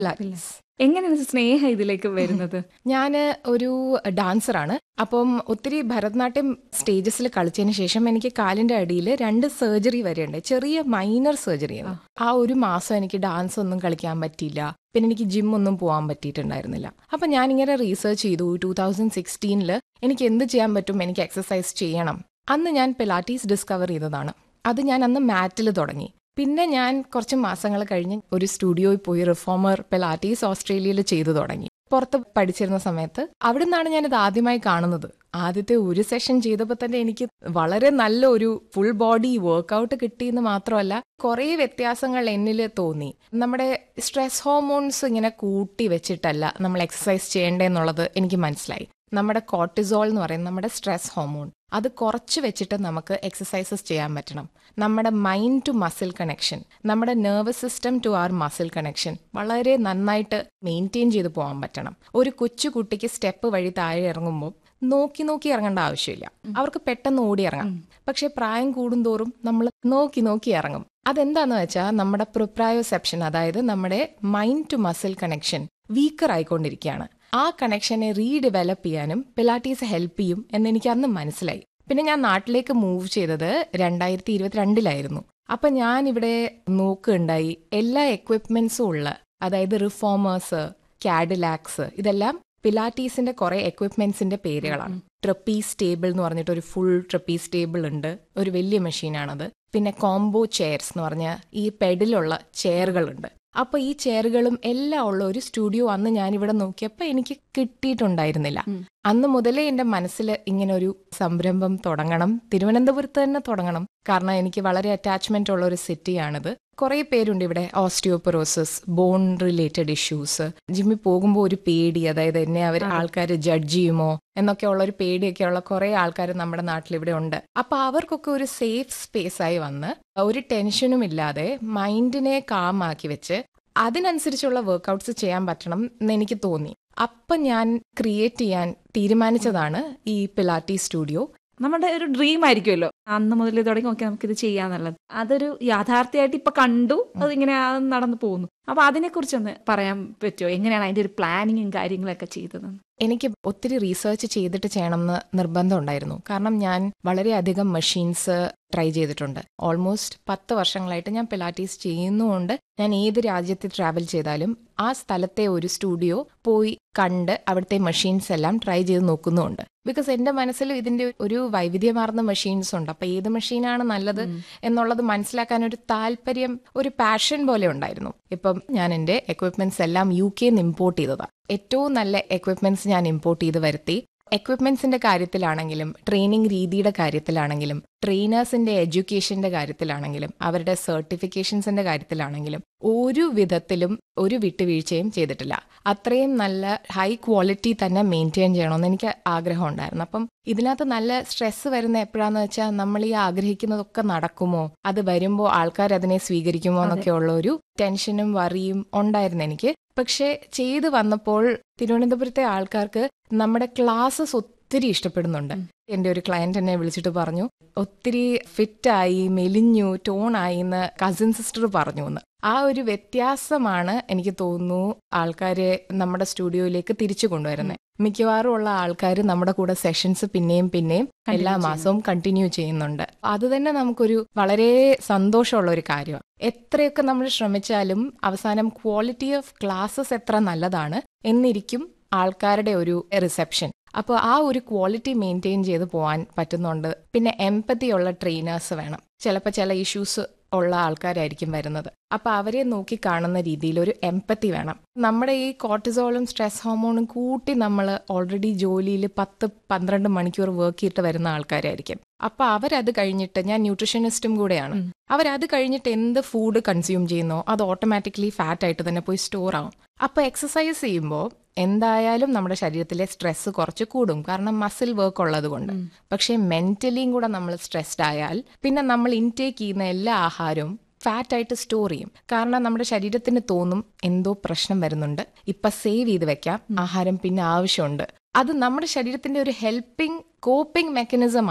Pilates എങ്ങനെയാണ് സ്നേഹ ഇതിലേക്ക് വരുന്നത് ഞാൻ ഒരു ഡാൻസറാണ് അപ്പം ഒത്തിരി ഭരതനാട്യം സ്റ്റേജസിൽ കളിച്ചതിന് ശേഷം എനിക്ക് കാലിന്റെ അടിയിൽ രണ്ട് സർജറി വരെയുണ്ട് ചെറിയ മൈനർ സർജറി ആ ഒരു മാസം എനിക്ക് ഡാൻസ് ഒന്നും കളിക്കാൻ പറ്റിയില്ല പിന്നെ എനിക്ക് ജിം ഒന്നും പോകാൻ പറ്റിയിട്ടുണ്ടായിരുന്നില്ല അപ്പൊ ഞാൻ ഇങ്ങനെ റീസർച്ച് ചെയ്തു ടൂ തൗസൻഡ് സിക്സ്റ്റീനിൽ എനിക്ക് എന്ത് ചെയ്യാൻ പറ്റും എനിക്ക് എക്സസൈസ് ചെയ്യണം അന്ന് ഞാൻ പിലാറ്റീസ് ഡിസ്കവർ ചെയ്തതാണ് അത് ഞാൻ അന്ന് മാറ്റിൽ തുടങ്ങി പിന്നെ ഞാൻ കുറച്ച് മാസങ്ങൾ കഴിഞ്ഞ് ഒരു സ്റ്റുഡിയോയിൽ പോയി റിഫോമർ പിലാറ്റീസ് ഓസ്ട്രേലിയയിൽ ചെയ്തു തുടങ്ങി പുറത്ത് പഠിച്ചിരുന്ന സമയത്ത് അവിടെ നിന്നാണ് ഞാനിത് ആദ്യമായി കാണുന്നത് ആദ്യത്തെ ഒരു സെഷൻ ചെയ്തപ്പോൾ തന്നെ എനിക്ക് വളരെ നല്ല ഒരു ഫുൾ ബോഡി വർക്കൗട്ട് കിട്ടിയെന്ന് മാത്രമല്ല കുറേ വ്യത്യാസങ്ങൾ എന്നിൽ തോന്നി നമ്മുടെ സ്ട്രെസ് ഹോർമോൺസ് ഇങ്ങനെ കൂട്ടി വെച്ചിട്ടല്ല നമ്മൾ എക്സസൈസ് ചെയ്യേണ്ടതെന്നുള്ളത് എനിക്ക് മനസ്സിലായി നമ്മുടെ കോർട്ടിസോൾ എന്ന് പറയുന്ന നമ്മുടെ സ്ട്രെസ് ഹോർമോൺ അത് കുറച്ച് വെച്ചിട്ട് നമുക്ക് എക്സസൈസസ് ചെയ്യാൻ പറ്റണം നമ്മുടെ മൈൻഡ് ടു മസിൽ കണക്ഷൻ നമ്മുടെ nervous system to our muscle connection വളരെ നന്നായിട്ട് മെയിൻറ്റെയിൻ ചെയ്ത് പോകാൻ പറ്റണം ഒരു കൊച്ചു കുട്ടിക്ക് സ്റ്റെപ്പ് വഴി താഴെ ഇറങ്ങുമ്പോൾ നോക്കി നോക്കി ഇറങ്ങേണ്ട ആവശ്യമില്ല അവർക്ക് പെട്ടെന്ന് ഓടി ഇറങ്ങാം പക്ഷെ പ്രായം കൂടുന്തോറും നമ്മൾ നോക്കി നോക്കി ഇറങ്ങും അതെന്താന്ന് വെച്ചാൽ നമ്മുടെ പ്രിപ്രായോസെപ്ഷൻ അതായത് നമ്മുടെ mind to muscle connection weaker ആയിക്കൊണ്ടിരിക്കുകയാണ് ആ കണക്ഷനെ റീഡെവലപ്പ് ചെയ്യാനും പിലാറ്റീസ് ഹെൽപ്പ് ചെയ്യും എന്ന് എനിക്ക് അന്ന് മനസ്സിലായി പിന്നെ ഞാൻ നാട്ടിലേക്ക് മൂവ് ചെയ്തത് രണ്ടായിരത്തി ഇരുപത്തിരണ്ടിലായിരുന്നു അപ്പൊ ഞാൻ ഇവിടെ നോക്കുകയുണ്ടായി എല്ലാ എക്വിപ്മെന്റ്സും ഉള്ള അതായത് റിഫോമേഴ്സ് കാഡിലാക്സ് ഇതെല്ലാം പിലാറ്റീസിന്റെ കുറെ എക്വിപ്മെന്റ്സിന്റെ പേരുകളാണ് ട്രപ്പീസ് ടേബിൾ എന്ന് പറഞ്ഞിട്ട് ഒരു ഫുൾ ട്രപ്പീസ് ടേബിൾ ഉണ്ട് ഒരു വലിയ മെഷീനാണത് പിന്നെ കോംബോ ചെയർസ് എന്ന് പറഞ്ഞ ഈ പെഡിലുള്ള ചെയറുകളുണ്ട് അപ്പൊ ഈ ചെയറുകളും എല്ലാം ഉള്ള ഒരു സ്റ്റുഡിയോ അന്ന് ഞാൻ ഇവിടെ നോക്കിയപ്പോൾ എനിക്ക് കിട്ടിയിട്ടുണ്ടായിരുന്നില്ല അന്ന് മുതലേ എന്റെ മനസ്സിൽ ഇങ്ങനെ ഒരു സംരംഭം തുടങ്ങണം തിരുവനന്തപുരത്ത് തന്നെ തുടങ്ങണം കാരണം എനിക്ക് വളരെ അറ്റാച്ച്മെന്റ് ഉള്ള ഒരു സിറ്റിയാണിത് കുറെ പേരുണ്ട് ഇവിടെ ഓസ്റ്റിയോപൊറോസിസ് ബോൺ റിലേറ്റഡ് ഇഷ്യൂസ് ജിമ്മിൽ പോകുമ്പോൾ ഒരു പേടി അതായത് എന്നെ അവർ ആൾക്കാർ ജഡ്ജ് ചെയ്യുമോ എന്നൊക്കെ ഉള്ള ഒരു പേടിയൊക്കെ ഉള്ള കുറെ ആൾക്കാർ നമ്മുടെ നാട്ടിൽ ഇവിടെ ഉണ്ട് അപ്പൊ അവർക്കൊക്കെ ഒരു സേഫ് സ്പേസ് ആയി വന്ന് ഒരു ടെൻഷനും ഇല്ലാതെ മൈൻഡിനെ കാമാക്കി വെച്ച് അതിനനുസരിച്ചുള്ള വർക്കൗട്ട്സ് ചെയ്യാൻ പറ്റണം എന്ന് എനിക്ക് തോന്നി അപ്പൊ ഞാൻ ക്രിയേറ്റ് ചെയ്യാൻ തീരുമാനിച്ചതാണ് ഈ പിലാറ്റി സ്റ്റുഡിയോ നമ്മുടെ ഒരു ഡ്രീം ആയിരിക്കുമല്ലോ അന്ന് മുതൽ തുടങ്ങി നോക്കി നമുക്ക് ഇത് ചെയ്യാന്നുള്ളത് അതൊരു യാഥാർത്ഥ്യമായിട്ട് ഇപ്പൊ കണ്ടു അതിങ്ങനെ അത് നടന്നു പോകുന്നു അപ്പൊ അതിനെ കുറിച്ചൊന്ന് പറയാൻ പറ്റുമോ എങ്ങനെയാണ് അതിന്റെ ഒരു പ്ലാനിങ്ങും കാര്യങ്ങളൊക്കെ ചെയ്തത് എനിക്ക് ഒത്തിരി റീസർച്ച് ചെയ്തിട്ട് ചെയ്യണമെന്ന് നിർബന്ധം ഉണ്ടായിരുന്നു കാരണം ഞാൻ വളരെയധികം മെഷീൻസ് ട്രൈ ചെയ്തിട്ടുണ്ട് ഓൾമോസ്റ്റ് പത്ത് വർഷങ്ങളായിട്ട് ഞാൻ പിലാറ്റീസ് ചെയ്യുന്നുമുണ്ട് ഞാൻ ഏത് രാജ്യത്ത് ട്രാവൽ ചെയ്താലും ആ സ്ഥലത്തെ ഒരു സ്റ്റുഡിയോ പോയി കണ്ട് അവിടുത്തെ മെഷീൻസ് എല്ലാം ട്രൈ ചെയ്ത് നോക്കുന്നുമുണ്ട് ബിക്കോസ് എന്റെ മനസ്സിൽ ഇതിന്റെ ഒരു വൈവിധ്യമാർന്ന മെഷീൻസ് ഉണ്ട് അപ്പൊ ഏത് മെഷീനാണ് നല്ലത് എന്നുള്ളത് മനസ്സിലാക്കാൻ ഒരു താല്പര്യം ഒരു പാഷൻ പോലെ ഉണ്ടായിരുന്നു ഇപ്പം ഞാൻ എന്റെ എക്വിപ്മെന്റ്സ് എല്ലാം യു കെന്ന് ഇമ്പോർട്ട് ചെയ്തതാണ് ഏറ്റവും നല്ല എക്വിപ്മെന്റ്സ് ഞാൻ ഇമ്പോർട്ട് ചെയ്ത് വരുത്തി എക്വിപ്മെന്റ്സിന്റെ കാര്യത്തിലാണെങ്കിലും ട്രെയിനിങ് രീതിയുടെ കാര്യത്തിലാണെങ്കിലും ട്രെയിനേഴ്സിന്റെ എഡ്യൂക്കേഷന്റെ കാര്യത്തിലാണെങ്കിലും അവരുടെ സർട്ടിഫിക്കേഷൻസിന്റെ കാര്യത്തിലാണെങ്കിലും ഒരു വിധത്തിലും ഒരു വിട്ടുവീഴ്ചയും ചെയ്തിട്ടില്ല അത്രയും നല്ല ഹൈ ക്വാളിറ്റി തന്നെ മെയിൻറ്റെയിൻ ചെയ്യണമെന്ന് എനിക്ക് ആഗ്രഹം ഉണ്ടായിരുന്നു അപ്പം ഇതിനകത്ത് നല്ല സ്ട്രെസ് വരുന്ന എപ്പോഴാന്ന് വെച്ചാൽ നമ്മൾ ഈ ആഗ്രഹിക്കുന്നതൊക്കെ നടക്കുമോ അത് വരുമ്പോൾ ആൾക്കാർ അതിനെ സ്വീകരിക്കുമോ എന്നൊക്കെ ഉള്ള ഒരു ടെൻഷനും വറിയും ഉണ്ടായിരുന്നു എനിക്ക് പക്ഷെ ചെയ്തു വന്നപ്പോൾ തിരുവനന്തപുരത്തെ ആൾക്കാർക്ക് നമ്മുടെ ക്ലാസ്സസ് ഒത്തിരി ഇഷ്ടപ്പെടുന്നുണ്ട് എന്റെ ഒരു ക്ലയന്റ് എന്നെ വിളിച്ചിട്ട് പറഞ്ഞു ഒത്തിരി ഫിറ്റായി മെലിഞ്ഞു ടോണായി എന്ന് കസിൻ സിസ്റ്റർ പറഞ്ഞു എന്ന് ആ ഒരു വ്യത്യാസമാണ് എനിക്ക് തോന്നുന്നു ആൾക്കാരെ നമ്മുടെ സ്റ്റുഡിയോയിലേക്ക് തിരിച്ചു കൊണ്ടുവരുന്നത് മിക്കവാറും ഉള്ള ആൾക്കാർ നമ്മുടെ കൂടെ സെഷൻസ് പിന്നെയും പിന്നെയും എല്ലാ മാസവും കണ്ടിന്യൂ ചെയ്യുന്നുണ്ട് അത് തന്നെ നമുക്കൊരു വളരെ സന്തോഷമുള്ള ഒരു കാര്യമാണ് എത്രയൊക്കെ നമ്മൾ ശ്രമിച്ചാലും അവസാനം ക്വാളിറ്റി ഓഫ് ക്ലാസ്സസ് എത്ര നല്ലതാണ് എന്നിരിക്കും ആൾക്കാരുടെ ഒരു റിസപ്ഷൻ അപ്പോൾ ആ ഒരു ക്വാളിറ്റി മെയിൻറ്റെയിൻ ചെയ്ത് പോകാൻ പറ്റുന്നുണ്ട് പിന്നെ എംപതി ഉള്ള ട്രെയിനേഴ്സ് വേണം ചിലപ്പോൾ ചില ഇഷ്യൂസ് ഉള്ള ആൾക്കാരായിരിക്കും വരുന്നത് അപ്പൊ അവരെ നോക്കി കാണുന്ന രീതിയിൽ ഒരു എംപത്തി വേണം നമ്മുടെ ഈ കോർട്ടിസോളും സ്ട്രെസ് ഹോർമോണും കൂട്ടി നമ്മൾ ഓൾറെഡി ജോലിയിൽ പത്ത് പന്ത്രണ്ട് മണിക്കൂർ വർക്ക് ചെയ്തിട്ട് വരുന്ന ആൾക്കാരായിരിക്കും അപ്പൊ അവരത് കഴിഞ്ഞിട്ട് ഞാൻ ന്യൂട്രീഷനിസ്റ്റും കൂടെയാണ് അവരത് കഴിഞ്ഞിട്ട് എന്ത് ഫുഡ് കൺസ്യൂം ചെയ്യുന്നോ അത് ഓട്ടോമാറ്റിക്കലി ഫാറ്റ് ആയിട്ട് തന്നെ പോയി സ്റ്റോർ ആവും അപ്പൊ എക്സസൈസ് ചെയ്യുമ്പോൾ എന്തായാലും നമ്മുടെ ശരീരത്തിലെ സ്ട്രെസ് കുറച്ച് കൂടും കാരണം മസിൽ വർക്ക് ഉള്ളത് കൊണ്ട് പക്ഷേ മെന്റലിയും കൂടെ നമ്മൾ സ്ട്രെസ്ഡ് ആയാൽ പിന്നെ നമ്മൾ ഇൻടേക്ക് ചെയ്യുന്ന എല്ലാ ആഹാരവും ഫാറ്റ് ആയിട്ട് സ്റ്റോർ ചെയ്യും കാരണം നമ്മുടെ ശരീരത്തിന് തോന്നും എന്തോ പ്രശ്നം വരുന്നുണ്ട് ഇപ്പൊ സേവ് ചെയ്ത് വെക്കാം ആഹാരം പിന്നെ ആവശ്യമുണ്ട് അത് നമ്മുടെ ശരീരത്തിന്റെ ഒരു ഹെൽപ്പിംഗ് കോപ്പിംഗ് മെക്കാനിസം ആണ്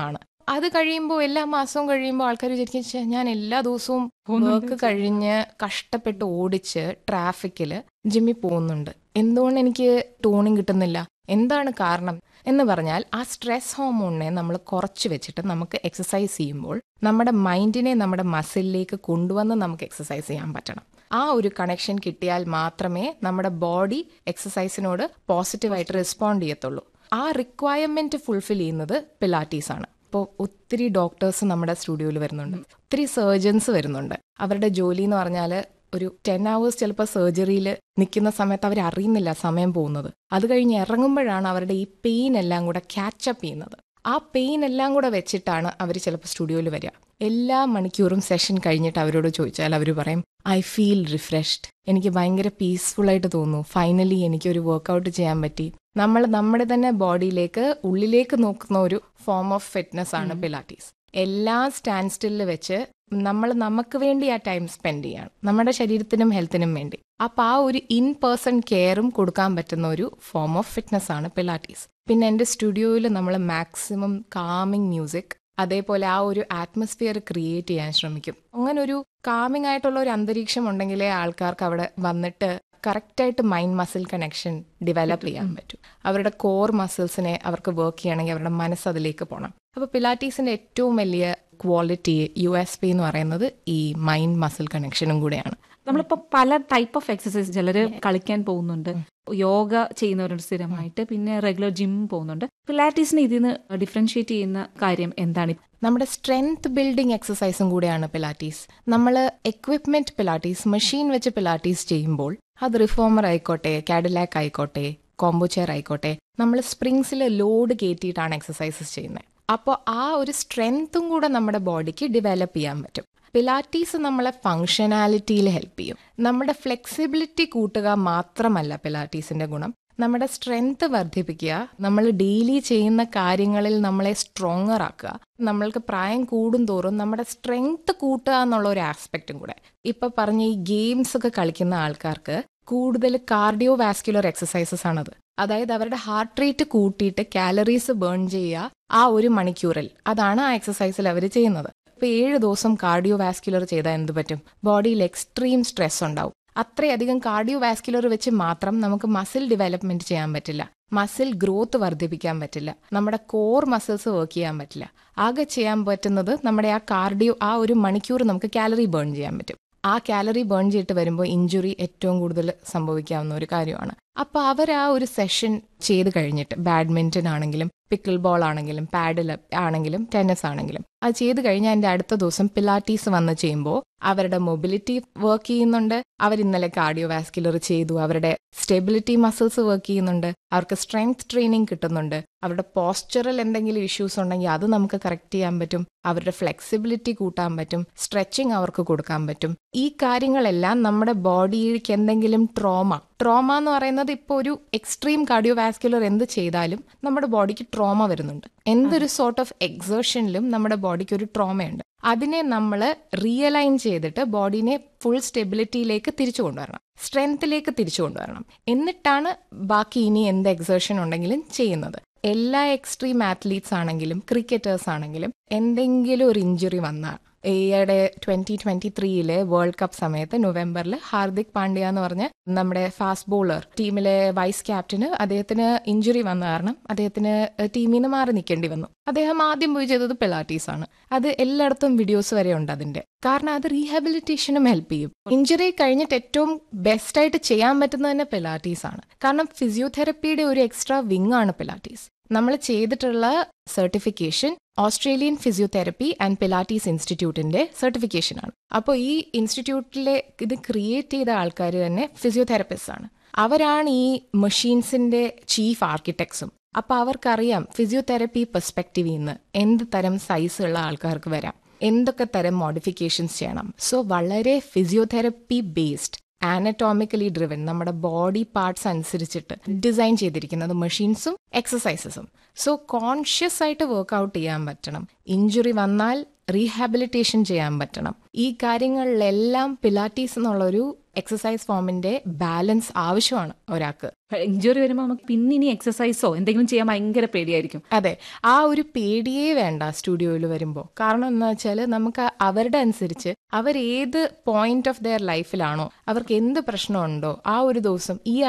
അത് കഴിയുമ്പോൾ എല്ലാ മാസവും കഴിയുമ്പോൾ ആൾക്കാർ വിചാരിക്കും "ഛെ, ഞാൻ എല്ലാ ദിവസവും വർക്ക് കഴിഞ്ഞ് കഷ്ടപ്പെട്ട് ഓടിച്ച് ട്രാഫിക്കിൽ ജിമ്മിൽ പോകുന്നുണ്ട് എന്തുകൊണ്ട് എനിക്ക് ടോണിങ് കിട്ടുന്നില്ല എന്താണ് കാരണം എന്ന് പറഞ്ഞാൽ ആ സ്ട്രെസ് ഹോർമോണിനെ നമ്മൾ കുറച്ച് വെച്ചിട്ട് നമുക്ക് എക്സസൈസ് ചെയ്യുമ്പോൾ നമ്മുടെ മൈൻഡിനെ നമ്മുടെ മസിലിലേക്ക് കൊണ്ടുവന്ന് നമുക്ക് എക്സസൈസ് ചെയ്യാൻ പറ്റണം ആ ഒരു കണക്ഷൻ കിട്ടിയാൽ മാത്രമേ നമ്മുടെ ബോഡി എക്സസൈസിനോട് പോസിറ്റീവായിട്ട് റെസ്പോണ്ട് ചെയ്യത്തുള്ളൂ ആ റിക്വയർമെന്റ് ഫുൾഫിൽ ചെയ്യുന്നത് പിലാറ്റീസ് ആണ് ഇപ്പോൾ ഒത്തിരി ഡോക്ടേഴ്സ് നമ്മുടെ സ്റ്റുഡിയോയിൽ വരുന്നുണ്ട് ഒത്തിരി സർജൻസ് വരുന്നുണ്ട് അവരുടെ ജോലി എന്ന് പറഞ്ഞാൽ ഒരു ടെൻ അവേഴ്സ് ചിലപ്പോൾ സർജറിയിൽ നിൽക്കുന്ന സമയത്ത് അവർ അറിയുന്നില്ല സമയം പോകുന്നത് അത് കഴിഞ്ഞ് ഇറങ്ങുമ്പോഴാണ് അവരുടെ ഈ പെയിൻ എല്ലാം കൂടെ ക്യാച്ചപ്പ് ചെയ്യുന്നത് ആ പെയിൻ എല്ലാം കൂടെ വെച്ചിട്ടാണ് അവർ ചിലപ്പോൾ സ്റ്റുഡിയോയിൽ വരിക എല്ലാ മണിക്കൂറും സെഷൻ കഴിഞ്ഞിട്ട് അവരോട് ചോദിച്ചാൽ അവർ പറയും ഐ ഫീൽ റിഫ്രഷ്ഡ് എനിക്ക് ഭയങ്കര പീസ്ഫുൾ ആയിട്ട് തോന്നുന്നു ഫൈനലി എനിക്ക് ഒരു വർക്കൗട്ട് ചെയ്യാൻ പറ്റി നമ്മൾ നമ്മുടെ തന്നെ ബോഡിയിലേക്ക് ഉള്ളിലേക്ക് നോക്കുന്ന ഒരു ഫോം ഓഫ് ഫിറ്റ്നസ് ആണ് പിലാറ്റീസ് എല്ലാ സ്റ്റാൻഡ് സ്റ്റില്ല് വെച്ച് നമ്മൾ നമുക്ക് വേണ്ടി ആ ടൈം സ്പെൻഡ് ചെയ്യാണ് നമ്മുടെ ശരീരത്തിനും ഹെൽത്തിനും വേണ്ടി അപ്പൊ ആ ഒരു ഇൻ പേഴ്സൺ കെയറും കൊടുക്കാൻ പറ്റുന്ന ഒരു ഫോം ഓഫ് ഫിറ്റ്നസ് ആണ് പിലാറ്റീസ് പിന്നെ എൻ്റെ സ്റ്റുഡിയോയിൽ നമ്മൾ മാക്സിമം കാമിങ് മ്യൂസിക് അതേപോലെ ആ ഒരു ആറ്റ്മോസ്ഫിയർ ക്രിയേറ്റ് ചെയ്യാൻ ശ്രമിക്കും അങ്ങനെ ഒരു കാമിങ് ആയിട്ടുള്ള ഒരു അന്തരീക്ഷം ഉണ്ടെങ്കിലേ ആൾക്കാർക്ക് അവിടെ വന്നിട്ട് കറക്റ്റായിട്ട് മൈൻഡ് മസിൽ കണക്ഷൻ ഡെവലപ്പ് ചെയ്യാൻ പറ്റും അവരുടെ കോർ മസിൽസിനെ അവർക്ക് വർക്ക് ചെയ്യണമെങ്കിൽ അവരുടെ മനസ്സ് അതിലേക്ക് പോകണം അപ്പോൾ പിലാറ്റീസിന്റെ ഏറ്റവും വലിയ ക്വാളിറ്റി യു എസ് പി എന്ന് പറയുന്നത് ഈ മൈൻഡ് മസിൽ കണക്ഷനും കൂടെയാണ് നമ്മളിപ്പോ പല ടൈപ്പ് ഓഫ് എക്സസൈസ് ചിലര് കളിക്കാൻ പോകുന്നുണ്ട് യോഗ ചെയ്യുന്നവരുണ്ട് സ്ഥിരമായിട്ട് പിന്നെ റെഗുലർ ജിം പോകുന്നുണ്ട് പിലാറ്റീസിനെ ഇതിൽ നിന്ന് ഡിഫറൻഷിയേറ്റ് ചെയ്യുന്ന കാര്യം എന്താണ് നമ്മുടെ സ്ട്രെങ്ത് ബിൽഡിംഗ് എക്സസൈസും കൂടെയാണ് പിലാറ്റീസ് നമ്മൾ എക്വിപ്മെന്റ് പിലാറ്റീസ് മെഷീൻ വെച്ച് പിലാറ്റീസ് ചെയ്യുമ്പോൾ അത് റിഫോമർ ആയിക്കോട്ടെ കാഡിലാക്ക് ആയിക്കോട്ടെ കോംബോ ചെയർ ആയിക്കോട്ടെ നമ്മൾ സ്പ്രിങ്സിൽ ലോഡ് കയറ്റിയിട്ടാണ് എക്സസൈസസ് ചെയ്യുന്നത് അപ്പോൾ ആ ഒരു സ്ട്രെങ്ത്തും കൂടെ നമ്മുടെ ബോഡിക്ക് ഡെവലപ്പ് ചെയ്യാൻ പറ്റും പിലാറ്റീസ് നമ്മളെ ഫങ്ഷനാലിറ്റിയിൽ ഹെൽപ്പ് ചെയ്യും നമ്മുടെ ഫ്ലെക്സിബിലിറ്റി കൂട്ടുക മാത്രമല്ല പിലാറ്റീസിന്റെ ഗുണം നമ്മുടെ സ്ട്രെങ്ത് വർദ്ധിപ്പിക്കുക നമ്മൾ ഡെയിലി ചെയ്യുന്ന കാര്യങ്ങളിൽ നമ്മളെ സ്ട്രോങ്ങർ ആക്കുക നമ്മൾക്ക് പ്രായം കൂടും തോറും നമ്മുടെ സ്ട്രെങ്ത് കൂട്ടുക എന്നുള്ള ഒരു ആസ്പെക്റ്റും കൂടെ ഇപ്പൊ പറഞ്ഞ ഈ ഗെയിംസ് ഒക്കെ കളിക്കുന്ന ആൾക്കാർക്ക് കൂടുതൽ കാർഡിയോ വാസ്കുലർ എക്സസൈസസ് ആണത് അതായത് അവരുടെ ഹാർട്ട് റേറ്റ് കൂട്ടിയിട്ട് കാലറീസ് ബേൺ ചെയ്യുക ആ ഒരു മണിക്കൂറിൽ അതാണ് ആ എക്സസൈസിൽ അവർ ചെയ്യുന്നത് ഇപ്പൊ ഏഴ് ദിവസം കാർഡിയോ വാസ്കുലർ ചെയ്താൽ എന്ത് പറ്റും ബോഡിയിൽ എക്സ്ട്രീം സ്ട്രെസ് ഉണ്ടാവും അത്രയധികം കാർഡിയോ വാസ്കുലർ വെച്ച് മാത്രം നമുക്ക് മസിൽ ഡെവലപ്മെന്റ് ചെയ്യാൻ പറ്റില്ല മസിൽ ഗ്രോത്ത് വർദ്ധിപ്പിക്കാൻ പറ്റില്ല നമ്മുടെ കോർ മസിൽസ് വർക്ക് ചെയ്യാൻ പറ്റില്ല ആകെ ചെയ്യാൻ പറ്റുന്നത് നമ്മുടെ ആ കാർഡിയോ ആ ഒരു മണിക്കൂർ നമുക്ക് കാലറി ബേൺ ചെയ്യാൻ പറ്റും ആ കാലറി ബേൺ ചെയ്തിട്ട് വരുമ്പോൾ ഇഞ്ചുറി ഏറ്റവും കൂടുതൽ സംഭവിക്കാവുന്ന ഒരു കാര്യമാണ് അപ്പൊ അവർ ആ ഒരു സെഷൻ ചെയ്ത് കഴിഞ്ഞിട്ട് ബാഡ്മിന്റൺ ആണെങ്കിലും പിക്കിൾ ബോൾ ആണെങ്കിലും പാഡിൽ ആണെങ്കിലും ടെന്നീസ് ആണെങ്കിലും അത് ചെയ്ത് കഴിഞ്ഞാൽ എൻ്റെ അടുത്ത ദിവസം പിലാറ്റീസ് വന്ന് ചെയ്യുമ്പോൾ അവരുടെ മൊബിലിറ്റി വർക്ക് ചെയ്യുന്നുണ്ട് അവർ ഇന്നലെ കാർഡിയോ വാസ്കുലർ ചെയ്തു അവരുടെ സ്റ്റെബിലിറ്റി മസിൽസ് വർക്ക് ചെയ്യുന്നുണ്ട് അവർക്ക് സ്ട്രെങ്ത് ട്രെയിനിങ് കിട്ടുന്നുണ്ട് അവരുടെ പോസ്ചറൽ എന്തെങ്കിലും ഇഷ്യൂസ് ഉണ്ടെങ്കിൽ അത് നമുക്ക് കറക്റ്റ് ചെയ്യാൻ പറ്റും അവരുടെ ഫ്ലെക്സിബിലിറ്റി കൂട്ടാൻ പറ്റും സ്ട്രെച്ചിങ് അവർക്ക് കൊടുക്കാൻ പറ്റും ഈ കാര്യങ്ങളെല്ലാം നമ്മുടെ ബോഡിക്ക് എന്തെങ്കിലും ട്രോമ ട്രോമ എന്ന് പറയുന്നത് ഇപ്പോൾ ഒരു എക്സ്ട്രീം കാർഡിയോ വാസ്കുലർ എന്ത് ചെയ്താലും നമ്മുടെ ബോഡിക്ക് ട്രോമ വരുന്നുണ്ട് എന്തൊരു സോർട്ട് ഓഫ് എക്സേഷനിലും നമ്മുടെ ബോഡിക്ക് ഒരു ട്രോമയുണ്ട് അതിനെ നമ്മൾ റിയലൈൻ ചെയ്തിട്ട് ബോഡിനെ ഫുൾ സ്റ്റെബിലിറ്റിയിലേക്ക് തിരിച്ചു കൊണ്ടുവരണം സ്ട്രെങ്ത്തിലേക്ക് തിരിച്ചു കൊണ്ടുവരണം എന്നിട്ടാണ് ബാക്കി ഇനി എന്ത് എക്സേഷൻ ഉണ്ടെങ്കിലും ചെയ്യുന്നത് എല്ലാ എക്സ്ട്രീം ആത്ലീറ്റ്സ് ആണെങ്കിലും ക്രിക്കറ്റേഴ്സ് ആണെങ്കിലും എന്തെങ്കിലും ഒരു ഇഞ്ചുറി വന്നാൽ ഈയിടെ ട്വന്റി ട്വന്റി ത്രീയിലെ വേൾഡ് കപ്പ് സമയത്ത് നവംബറിൽ ഹാർദിക് പാണ്ഡ്യ എന്ന് പറഞ്ഞ നമ്മുടെ ഫാസ്റ്റ് ബോളർ ടീമിലെ വൈസ് ക്യാപ്റ്റന് അദ്ദേഹത്തിന് ഇഞ്ചുറി വന്ന കാരണം അദ്ദേഹത്തിന് ടീമിൽ നിന്ന് മാറി നിൽക്കേണ്ടി വന്നു അദ്ദേഹം ആദ്യം പോയി ചെയ്തത് പിലാറ്റീസ് ആണ് അത് എല്ലായിടത്തും വീഡിയോസ് വരെ ഉണ്ട് അതിന്റെ കാരണം അത് റീഹാബിലിറ്റേഷനും ഹെൽപ്പ് ചെയ്യും ഇഞ്ചുറി കഴിഞ്ഞിട്ട് ഏറ്റവും ബെസ്റ്റ് ആയിട്ട് ചെയ്യാൻ പറ്റുന്നത് തന്നെ പിലാറ്റീസ് ആണ് കാരണം ഫിസിയോതെറപ്പിയുടെ ഒരു എക്സ്ട്രാ വിങ് ആണ് പിലാറ്റീസ് നമ്മൾ ചെയ്തിട്ടുള്ള certification Australian physiotherapy and Pilates ഇൻസ്റ്റിറ്റ്യൂട്ടിന്റെ സർട്ടിഫിക്കേഷൻ ആണ് അപ്പോൾ ഈ ഇൻസ്റ്റിറ്റ്യൂട്ടിലെ ഇത് ക്രിയേറ്റ് ചെയ്ത ആൾക്കാർ തന്നെ ഫിസിയോതെറപ്പിസ്റ്റ് ആണ് അവരാണ് ഈ മെഷീൻസിന്റെ ചീഫ് ആർക്കിടെക്ട്സും അപ്പൊ അവർക്കറിയാം ഫിസിയോതെറപ്പി പെർസ്പെക്റ്റീവിൽ നിന്ന് എന്ത് തരം സൈസ് ഉള്ള ആൾക്കാർക്ക് വരാം എന്തൊക്കെ തരം മോഡിഫിക്കേഷൻസ് ചെയ്യണം സോ വളരെ ഫിസിയോതെറപ്പി ബേസ്ഡ് ആനറ്റോമിക്കലി ഡ്രിവൻ നമ്മുടെ ബോഡി പാർട്സ് അനുസരിച്ചിട്ട് ഡിസൈൻ ചെയ്തിരിക്കുന്നത് മെഷീൻസും എക്സസൈസസും സോ കോൺഷ്യസ് ആയിട്ട് വർക്ക്ഔട്ട് ചെയ്യാൻ പറ്റണം ഇഞ്ചുറി വന്നാൽ റീഹാബിലിറ്റേഷൻ ചെയ്യാൻ പറ്റണം ഈ കാര്യങ്ങളിലെല്ലാം പിലാറ്റീസ് എന്നുള്ള ഒരു എക്സസൈസ് ഫോമിന്റെ ബാലൻസ് ആവശ്യമാണ് ഒരാൾക്ക് ഇഞ്ചുറി വരുമ്പോൾ നമുക്ക് പിന്നെ ഇനി എക്സസൈസോ എന്തെങ്കിലും ചെയ്യാൻ ഭയങ്കര പേടിയായിരിക്കും അതെ ആ ഒരു പേടിയേ വേണ്ട സ്റ്റുഡിയോയിൽ വരുമ്പോൾ കാരണം എന്താ വെച്ചാൽ നമുക്ക് അവരുടെ അനുസരിച്ച് അവർ ഏത് പോയിന്റ് ഓഫ് ദെയർ ലൈഫിലാണോ അവർക്ക് എന്ത് പ്രശ്നമുണ്ടോ ആ ഒരു ദിവസം ഈ